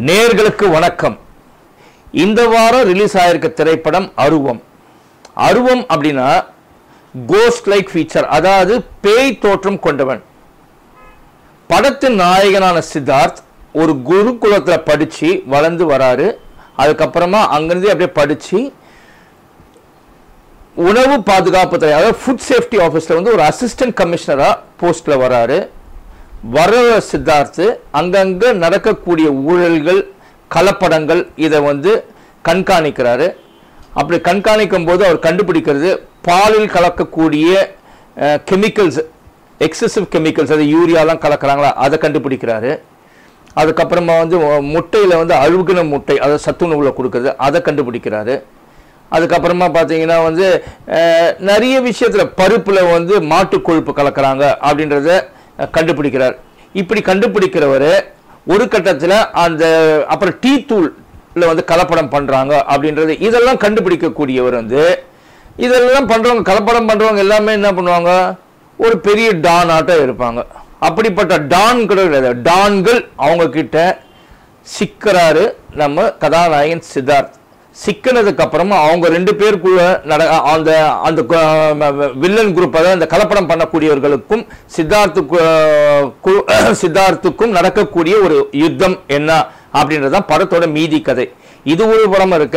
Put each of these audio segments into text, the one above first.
நேர்களுக்கு வணக்கம் இந்த வாரம் ரிலீஸ் ஆயிருக்க திரைப்படம் அருவம் அருவம் அப்படின்னா கோஸ்ட் லைக் ஃபீச்சர் அதாவது பேய் தோற்றம் கொண்டவன் படத்தின் நாயகனான சித்தார்த் ஒரு குருகுலத்துல படிச்சு வளர்ந்து வராரு அதுக்கப்புறமா அங்கிருந்து அப்படியே படிச்சு உணவு பாதுகாப்பு துறை அதாவது ஃபுட் சேஃப்டி ஆஃபீஸில் வந்து ஒரு அசிஸ்டன்ட் கமிஷனராக போஸ்ட்டில் வராரு வர சித்தார்த்து அங்கங்கே நடக்கக்கூடிய ஊழல்கள் கலப்படங்கள் இதை வந்து கண்காணிக்கிறாரு அப்படி கண்காணிக்கும் போது அவர் கண்டுபிடிக்கிறது பாலில் கலக்கக்கூடிய கெமிக்கல்ஸ் எக்ஸசிவ் கெமிக்கல்ஸ் அது யூரியாலாம் கலக்கிறாங்களா அதை கண்டுபிடிக்கிறாரு அதுக்கப்புறமா வந்து முட்டையில் வந்து அழுகுன முட்டை அதாவது சத்துணவுல கொடுக்குறது அதை கண்டுபிடிக்கிறாரு அதுக்கப்புறமா பார்த்தீங்கன்னா வந்து அஹ், நிறைய விஷயத்தில் பருப்பில் வந்து மாட்டு கொழுப்பு கலக்கிறாங்க அப்படின்றத அஹ், கண்டுபிடிக்கிறார் இப்படி கண்டுபிடிக்கிறவர் ஒரு கட்டத்தில் அந்த அப்புறம் டீ தூள்ல வந்து கலப்படம் பண்ணுறாங்க அப்படின்றது இதெல்லாம் கண்டுபிடிக்கக்கூடியவர் வந்து இதெல்லாம் பண்ணுறவங்க கலப்படம் பண்ணுறவங்க எல்லாமே என்ன பண்ணுவாங்க ஒரு பெரிய டான் ஆட்டம் இருப்பாங்க அப்படிப்பட்ட டான் கிடையாது டான்கள் அவங்க கிட்ட சிக்கிறாரு நம்ம கதாநாயகன் சித்தார்த் சிக்கினதுக்கு அப்புறமா அவங்க ரெண்டு பேருக்குள்ள நட அந்த அந்த கு- வில்லன் குரூப் அதாவது அந்த கலப்படம் பண்ணக்கூடியவர்களுக்கும் சித்தார்த்துக்கு கு- சித்தார்த்துக்கும் நடக்கக்கூடிய ஒரு யுத்தம் என்ன அப்படின்றது தான் படத்தோட மீதி கதை இது ஒரு புறம் இருக்க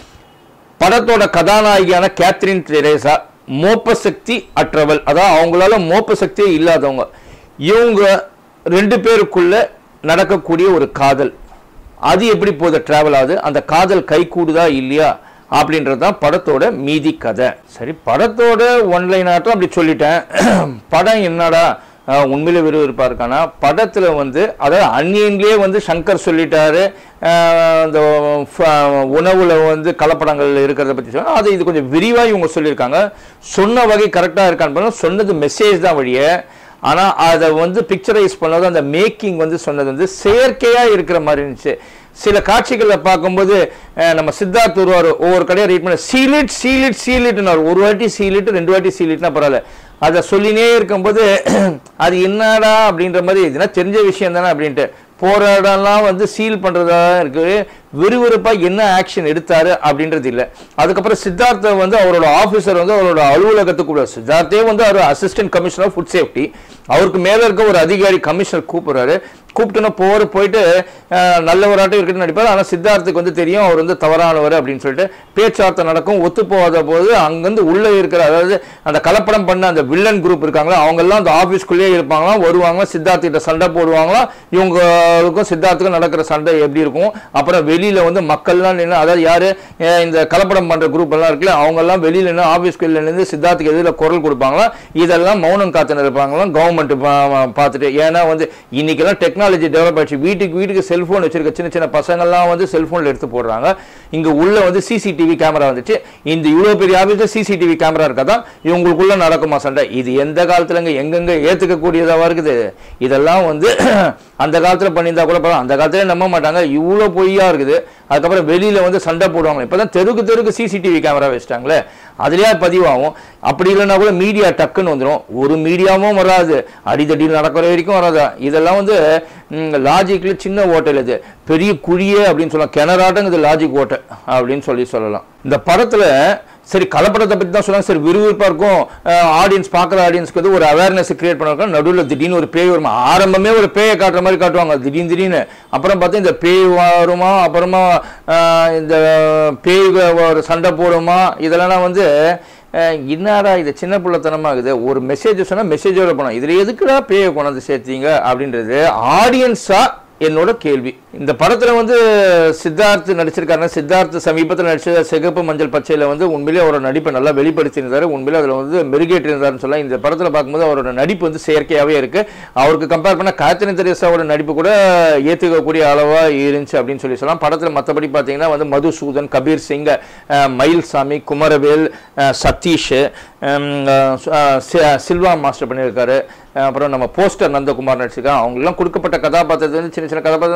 படத்தோட கதாநாயகியான கேத்ரின் தெரேசா மோப்ப சக்தி அற்றவள் அதாவது அவங்களால மோப்ப சக்தியே இல்லாதவங்க இவங்க ரெண்டு பேருக்குள்ள நடக்கக்கூடிய ஒரு காதல் அது எப்படி போகுது டிராவல் ஆகுது அந்த காதல் கை கூடுதா இல்லையா அப்படின்றது தான் படத்தோட மீதி கதை சரி படத்தோட ஒன்லைன் ஆட்டம் அப்படி சொல்லிட்டேன் படம் என்னடா அஹ், உண்மையிலே விறுவிறுப்பா இருக்கானா படத்துல வந்து அதாவது அன்னியன்லேயே வந்து சங்கர் சொல்லிட்டாரு அஹ், இந்த ஃப- உணவுல வந்து கலப்படங்கள் இருக்கிறத பத்தி சொன்னா அது இது கொஞ்சம் விரிவா இவங்க சொல்லியிருக்காங்க சொன்ன வகை கரெக்டா இருக்கான்னு பார்த்தா சொன்னது மெசேஜ் தான் வழியே ஆனா அதை வந்து பிக்சரைஸ் பண்ணது அந்த மேக்கிங் வந்து சொன்னது வந்து செயற்கையா இருக்கிற மாதிரி இருந்துச்சு சில காட்சிகளை பார்க்கும்போது அஹ், நம்ம சித்தார்த் வருவார் ஒவ்வொரு கடையை ரீட் பண்ண சீலிட் சீலிட் சீலிட்னு ஒரு வாட்டி சீலிட் ரெண்டு வாட்டி சீலிட்னா பரவாயில்ல அதை சொல்லினே இருக்கும்போது அது என்னடா அப்படின்ற மாதிரி இதுனா தெரிஞ்ச விஷயம் தானே அப்படின்ட்டு போற இடம்லாம் வந்து சீல் பண்றதா இருக்கு விறுவிறுப்பா என்ன ஆக்ஷன் எடுத்தாரு அப்படின்றது இல்லை அதுக்கப்புறம் சித்தார்த்தை வந்து அவரோட ஆபீசர் வந்து அவரோட அலுவலகத்துக்கு கூப்பிடுறாரு சித்தார்த்தே வந்து அவர் அசிஸ்டன்ட் கமிஷனர் ஃபுட் சேஃப்டி அவருக்கு மேல இருக்க ஒரு அதிகாரி கமிஷனர் கூப்பிடுறாரு கூப்பிட்டுனா போற போயிட்டு அஹ், நல்லவராட்டம் இருக்குன்னு நடிப்பார் ஆனா சித்தார்த்துக்கு வந்து தெரியும் அவர் வந்து தவறானவர் அப்படின்னு சொல்லிட்டு பேச்சுவார்த்தை நடக்கும் ஒத்து போகாத போது அங்கிருந்து உள்ள இருக்கிற அதாவது அந்த கலப்படம் பண்ண அந்த வில்லன் குரூப் இருக்காங்களா அவங்க எல்லாம் அந்த ஆபீஸ்க்குள்ளேயே இருப்பாங்களாம் வருவாங்க சித்தார்த் கிட்ட சண்டை போடுவாங்களாம் இவங்களுக்கும் சித்தார்த்துக்கும் நடக்கிற சண்டை எப்படி இருக்கும் அப்புறம் வெளியில வந்து மக்கள்லாம் நின்று அதாவது யாரு அஹ், இந்த கலப்படம் பண்ற குரூப் எல்லாம் இருக்குல்ல அவங்க எல்லாம் வெளியில நின்று ஆபீஸ்க்குள்ள நின்று சித்தார்த்துக்கு எதிரில் குரல் கொடுப்பாங்களா இதெல்லாம் மௌனம் காத்துன்னு இருப்பாங்களாம் கவர்மெண்ட் பார்த்துட்டு ஏன்னா வந்து இன்னைக்கெல்லாம் டெக்னாலஜி டெவலப் ஆயிடுச்சு வீட்டுக்கு வீட்டுக்கு செல்போன் வச்சிருக்க சின்ன சின்ன பசங்கள்லாம் வந்து செல்போன்ல எடுத்து போடுறாங்க இங்க உள்ள வந்து சிசிடிவி கேமரா வந்துச்சு இந்த இவ்வளவு பெரிய ஆபீஸ்ல சிசிடிவி கேமரா இருக்காதான் இவங்களுக்குள்ள நடக்குமா சண்டை இது எந்த காலத்துலங்க எங்கெங்க ஏத்துக்கக்கூடியதாவா இருக்குது இதெல்லாம் வந்து அந்த காலத்துல பண்ணியிருந்தா கூட பரவாயில்ல. அந்த காலத்துல நம்ப மாட்டாங்க இவ்வளவு பொய்யா இருக்குது அதுக்கப்புறம் வெளியில வந்து சண்டை போடுவாங்க இப்பதான் தெருக்கு தெருக்கு சிசிடிவி கேமரா வச்சுட்டாங்களே அதுலயே பதிவாகும் அப்படி இல்லைன்னா கூட மீடியா டக்குன்னு வந்துடும் ஒரு மீடியாவும் வராது அடிதடியில் நடக்கிற வரைக்கும் வராது இதெல்லாம் வந்து லாஜிக்ல சின்ன ஓட்டல் இது பெரிய குழியே அப்படின்னு சொல்லலாம் கிணறாட்டம் இது லாஜிக் ஓட்டை அப்படின்னு சொல்லி சொல்லலாம் இந்த படத்துல சரி கலப்படத்தை பத்தி தான் சொன்னாங்க சரி விறுவிறுப்பா இருக்கும் ஆடியன்ஸ் பார்க்குற ஆடியன்ஸ்க்கு வந்து ஒரு அவேர்னஸ் கிரியேட் பண்ணுவாங்க நடுவில் திடீர்னு ஒரு பேய் வருமா ஆரம்பமே ஒரு பேயை காட்டுற மாதிரி காட்டுவாங்க திடீர்னு திடீர்னு அப்புறம் பார்த்தா இந்த பேய் வருமா அப்புறமா அஹ், இந்த பேய் வ- ஒரு சண்டை போடுமா இதெல்லாம் வந்து அஹ், என்னடா இது சின்ன பிள்ளைத்தனமாகுது ஒரு மெசேஜ் சொன்னா மெசேஜோட போனோம் இதுல எதுக்குடா பேயை கொண்டாந்து சேர்த்தீங்க அப்படின்றது ஆடியன்ஸா என்னோட கேள்வி இந்த படத்துல வந்து சித்தார்த் நடிச்சிருக்காருன்னா சித்தார்த் சமீபத்தில் நடிச்ச சிகப்பு மஞ்சள் பச்சையில வந்து உண்மையிலேயே அவரோட நடிப்பை நல்லா வெளிப்படுத்தியிருந்தாரு உண்மையிலே அதுல வந்து மெருகேற்றிருந்தாருன்னு சொல்லலாம் இந்த படத்துல பார்க்கும்போது அவரோட நடிப்பு வந்து செயற்கையாவே இருக்கு அவருக்கு கம்பேர் பண்ண காத்திரின் தெரேசாவோட நடிப்பு கூட ஏத்துக்கக்கூடிய அளவா இருந்துச்சு அப்படின்னு சொல்லி சொல்லலாம் படத்துல மற்றபடி பார்த்தீங்கன்னா வந்து மதுசூதன் கபீர் சிங் அஹ், மயில்சாமி குமரவேல் அஹ், சதீஷ் ஹம், அஹ், சி- சில்வா மாஸ்டர் பண்ணியிருக்காரு அஹ், அப்புறம் நம்ம போஸ்டர் நந்தகுமார் நடிச்சிருக்காங்க அவங்கெல்லாம் கொடுக்கப்பட்ட கதாபாத்திரத்தை வந்து சின்ன சின்ன கதாபாத்திரம் ஓகே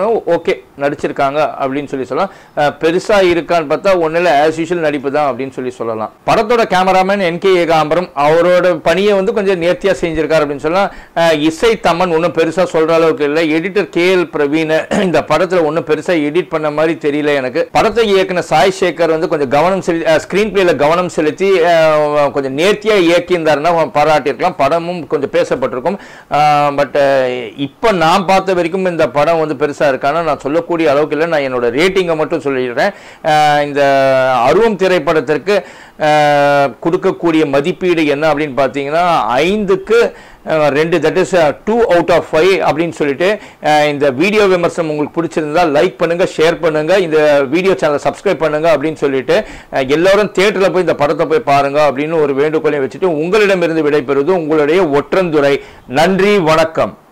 ஓகே நடிச்சிருக்காங்க அப்படின்னு சொல்லி சொல்லலாம் அஹ், பெருசா இருக்கான்னு பார்த்தா ஒன்றில் ஆஸ் யூஷுவல் நடிப்பு தான் அப்படின்னு சொல்லி சொல்லலாம் படத்தோட கேமராமேன் என் கே ஏகாம்பரம் அவரோட பணியை வந்து கொஞ்சம் நேர்த்தியா செஞ்சிருக்காரு அப்படின்னு சொல்லலாம் அஹ், இசை தமன் ஒன்றும் பெருசா சொல்ற அளவுக்கு இல்லை எடிட்டர் கே எல் பிரவீன் இந்த படத்துல ஒன்றும் பெருசா எடிட் பண்ண மாதிரி தெரியல எனக்கு படத்தை இயக்குன சாய் சேகர் வந்து கொஞ்சம் கவனம் செலுத்தி ஸ்கிரீன் பிளேல கவனம் செலுத்தி அஹ், கொஞ்சம் நேர்த்தியா இயக்கியிருந்தாருன்னா பாராட்டியிருக்கலாம் படமும் கொஞ்சம் பேசப்பட்டிருக்கும் பட் இப்போ நான் பார்த்த வரைக்கும் இந்த படம் வந்து பெருசா இருக்கான்னு நான் சொல்லக்கூடிய அளவுக்கு இல்லை நான் என்னோட ரேட்டிங்கை மட்டும் சொல்லிடுறேன் அஹ், இந்த அருவம் திரைப்படத்திற்கு அஹ், கொடுக்கக்கூடிய மதிப்பீடு என்ன அப்படின்னு பார்த்தீங்கன்னா ஐந்துக்கு அஹ், ரெண்டு that is two out of five அப்படின்னு சொல்லிட்டு அஹ், இந்த வீடியோ விமர்சனம் உங்களுக்கு பிடிச்சிருந்தா லைக் பண்ணுங்க ஷேர் பண்ணுங்க இந்த வீடியோ சேனலை சப்ஸ்கிரைப் பண்ணுங்க அப்படின்னு சொல்லிட்டு அஹ், எல்லாரும் தியேட்டரில் போய் இந்த படத்தை போய் பாருங்க அப்படின்னு ஒரு வேண்டுகோளை வச்சுட்டு உங்களிடமிருந்து விடைபெறுவது உங்களுடைய ஒற்றந்துரை நன்றி வணக்கம்